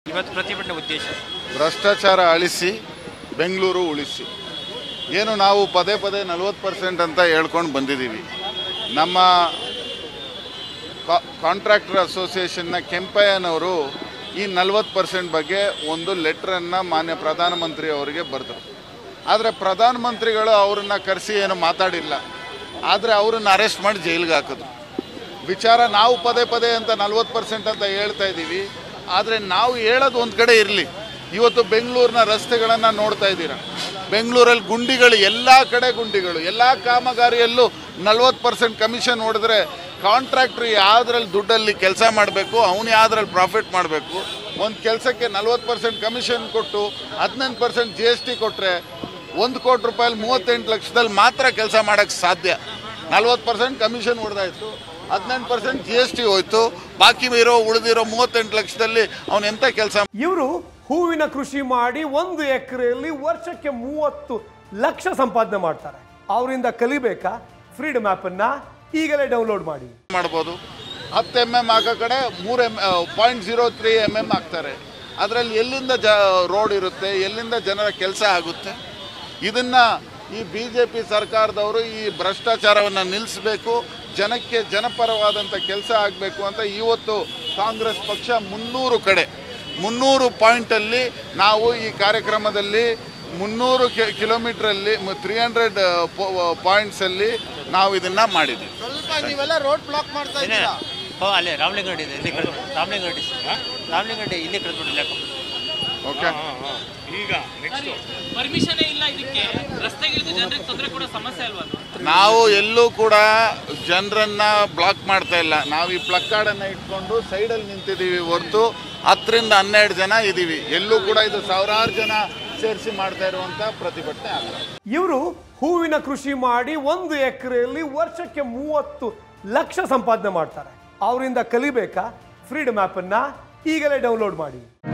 ಇವತ್ತು ಪ್ರತಿಭಟನೆ ಉದ್ದೇಶ ಭ್ರಷ್ಟಾಚಾರ ಅಳಿಸಿ ಬೆಂಗಳೂರು ಉಳಿಸಿ ಏನು ನಾವು ಪದೇ ಪದೇ ನಲ್ವತ್ತು ಪರ್ಸೆಂಟ್ ಅಂತ ಹೇಳ್ಕೊಂಡು ಬಂದಿದ್ದೀವಿ ನಮ್ಮ ಕಾಂಟ್ರಾಕ್ಟರ್ ಅಸೋಸಿಯೇಷನ್ನ ಕೆಂಪಯ್ಯನವರು ಈ ನಲ್ವತ್ತು ಪರ್ಸೆಂಟ್ ಬಗ್ಗೆ ಒಂದು ಲೆಟ್ರನ್ನು ಮಾನ್ಯ ಪ್ರಧಾನಮಂತ್ರಿ ಅವರಿಗೆ ಬರೆದರು ಆದರೆ ಪ್ರಧಾನಮಂತ್ರಿಗಳು ಅವರನ್ನು ಕರೆಸಿ ಏನು ಮಾತಾಡಿಲ್ಲ ಆದರೆ ಅವರನ್ನು ಅರೆಸ್ಟ್ ಮಾಡಿ ಜೈಲಿಗೆ ಹಾಕಿದ್ರು ವಿಚಾರ ನಾವು ಪದೇ ಪದೇ ಅಂತ ನಲ್ವತ್ತು ಪರ್ಸೆಂಟ್ ಅಂತ ಹೇಳ್ತಾ ಇದ್ದೀವಿ ಆದರೆ ನಾವು ಹೇಳೋದು ಒಂದು ಕಡೆ ಇರಲಿ ಇವತ್ತು ಬೆಂಗಳೂರಿನ ರಸ್ತೆಗಳನ್ನು ನೋಡ್ತಾ ಇದ್ದೀರಾ ಬೆಂಗಳೂರಲ್ಲಿ ಗುಂಡಿಗಳು ಎಲ್ಲ ಕಡೆ ಗುಂಡಿಗಳು ಎಲ್ಲ ಕಾಮಗಾರಿಯಲ್ಲೂ ನಲ್ವತ್ತು ಪರ್ಸೆಂಟ್ ಕಮಿಷನ್ ಹೊಡೆದ್ರೆ ಕಾಂಟ್ರಾಕ್ಟ್ರ್ ಯಾವ್ದ್ರಲ್ಲಿ ದುಡ್ಡಲ್ಲಿ ಕೆಲಸ ಮಾಡಬೇಕು ಅವನು ಯಾವ್ದ್ರಲ್ಲಿ ಪ್ರಾಫಿಟ್ ಮಾಡಬೇಕು ಒಂದು ಕೆಲಸಕ್ಕೆ ನಲ್ವತ್ತು ಪರ್ಸೆಂಟ್ ಕಮಿಷನ್ ಕೊಟ್ಟು ಹದಿನೆಂಟು ಪರ್ಸೆಂಟ್ ಜಿ ಎಸ್ ಟಿ ಕೊಟ್ಟರೆ ಒಂದು ಕೋಟಿ ರೂಪಾಯಲ್ಲಿ ಮೂವತ್ತೆಂಟು ಲಕ್ಷದಲ್ಲಿ ಮಾತ್ರ ಕೆಲಸ ಮಾಡೋಕ್ಕೆ ಸಾಧ್ಯ ನಲ್ವತ್ತು ಪರ್ಸೆಂಟ್ ಕಮಿಷನ್ ಹೊಡೆದಾಯ್ತು ಹದಿನೆಂಟು ಪರ್ಸೆಂಟ್ ಜಿ ಎಸ್ ಟಿ ಹೋಯ್ತು ಬಾಕಿ ಇರೋ ಉಳಿದಿರೋ ಮೂವತ್ತೆಂಟು ಲಕ್ಷದಲ್ಲಿ ಅವನು ಎಂಥ ಕೆಲಸ ಇವರು ಹೂವಿನ ಕೃಷಿ ಮಾಡಿ ಒಂದು ಎಕರೆಯಲ್ಲಿ ವರ್ಷಕ್ಕೆ ಮೂವತ್ತು ಲಕ್ಷ ಸಂಪಾದನೆ ಮಾಡ್ತಾರೆ ಅವರಿಂದ ಕಲಿಬೇಕಾ ಫ್ರೀಡಮ್ ಅನ್ನ ಈಗಲೇ ಡೌನ್ಲೋಡ್ ಮಾಡಿ ಮಾಡ್ಬೋದು ಹತ್ತು ಎಮ್ ಎಮ್ ಹಾಕೋ ಕಡೆ ಮೂರು M point zero three M M ಹಾಕ್ತಾರೆ ಅದರಲ್ಲಿ ಎಲ್ಲಿಂದ ಜ ರೋಡ್ ಇರುತ್ತೆ ಎಲ್ಲಿಂದ ಜನರ ಕೆಲಸ ಆಗುತ್ತೆ ಇದನ್ನು ಈ ಬಿ ಜೆ ಪಿ ಸರ್ಕಾರದವರು ಈ ಭ್ರಷ್ಟಾಚಾರವನ್ನು ನಿಲ್ಲಿಸಬೇಕು ಜನಕ್ಕೆ ಜನಪರವಾದಂಥ ಕೆಲಸ ಆಗಬೇಕು ಅಂತ ಇವತ್ತು ಕಾಂಗ್ರೆಸ್ ಪಕ್ಷ ಮುನ್ನೂರು ಕಡೆ ಮುನ್ನೂರು ಪಾಯಿಂಟಲ್ಲಿ ನಾವು ಈ ಕಾರ್ಯಕ್ರಮದಲ್ಲಿ ಮುನ್ನೂರು ಕಿಲೋಮೀಟ್ರಲ್ಲಿ ತ್ರೀ ಹಂಡ್ರೆಡ್ ಪಾಯಿಂಟ್ಸಲ್ಲಿ ನಾವು ಇದನ್ನು ಮಾಡಿದ್ದೀವಿ ಸ್ವಲ್ಪ ನೀವೆಲ್ಲ ರೋಡ್ ಬ್ಲಾಕ್ ಮಾಡ್ತಾ ಏನೇ? ಇದ್ದೀರಾ ಹೋ ಅಲ್ಲೇ ರಾಮಲಿಂಗರೆಡ್ಡಿ ಇದೆ ಇಲ್ಲಿ ಕಳೆದು ರಾಮಲಿಂಗರೆಡ್ಡಿ ರಾಮಲಿಂಗರೆಡ್ಡಿ ಇಲ್ಲಿ ಕಳೆದ್ಬಿಟ್ಟಿಲ್ಲ ಓಕೆ ಈಗ ನೆಕ್ಸ್ಟ್ ಪರ್ಮಿಷನ್ ಇಲ್ಲ ಇದಕ್ಕೆ ರಸ್ತೆಗಿಳಿದು ಜನರಿಗೆ ತೊಂದರೆ ಕೊಡೋ ಸಮಸ್ಯೆ ಅಲ್ವಾ ಅದು ನಾವು ಎಲ್ಲೂ ಕೂಡ ಜನರನ್ನ ಬ್ಲಾಕ್ ಮಾಡ್ತಾ ಇಲ್ಲ ನಾವು ಈ ಪ್ಲಕ್ಕಾರ್ಡನ್ನು ಇಟ್ಕೊಂಡು ಸೈಡಲ್ಲಿ ನಿಂತಿದ್ದೀವಿ ಹೊರತು ಹತ್ತರಿಂದ ಹನ್ನೆರಡು ಜನ ಇದ್ದೀವಿ ಎಲ್ಲೂ ಕೂಡ ಇದು ಸಾವಿರಾರು ಜನ ಸೇರಿಸಿ ಮಾಡ್ತಾ ಇರುವಂಥ ಪ್ರತಿಭಟನೆ ಆಗಲ್ಲ ಇವರು ಹೂವಿನ ಕೃಷಿ ಮಾಡಿ ಒಂದು ಎಕರೆಯಲ್ಲಿ ವರ್ಷಕ್ಕೆ ಮೂವತ್ತು ಲಕ್ಷ ಸಂಪಾದನೆ ಮಾಡ್ತಾರೆ ಅವರಿಂದ ಕಲಿಬೇಕಾ ಫ್ರೀಡಮ್ ಅನ್ನ ಈಗಲೇ ಡೌನ್ಲೋಡ್ ಮಾಡಿ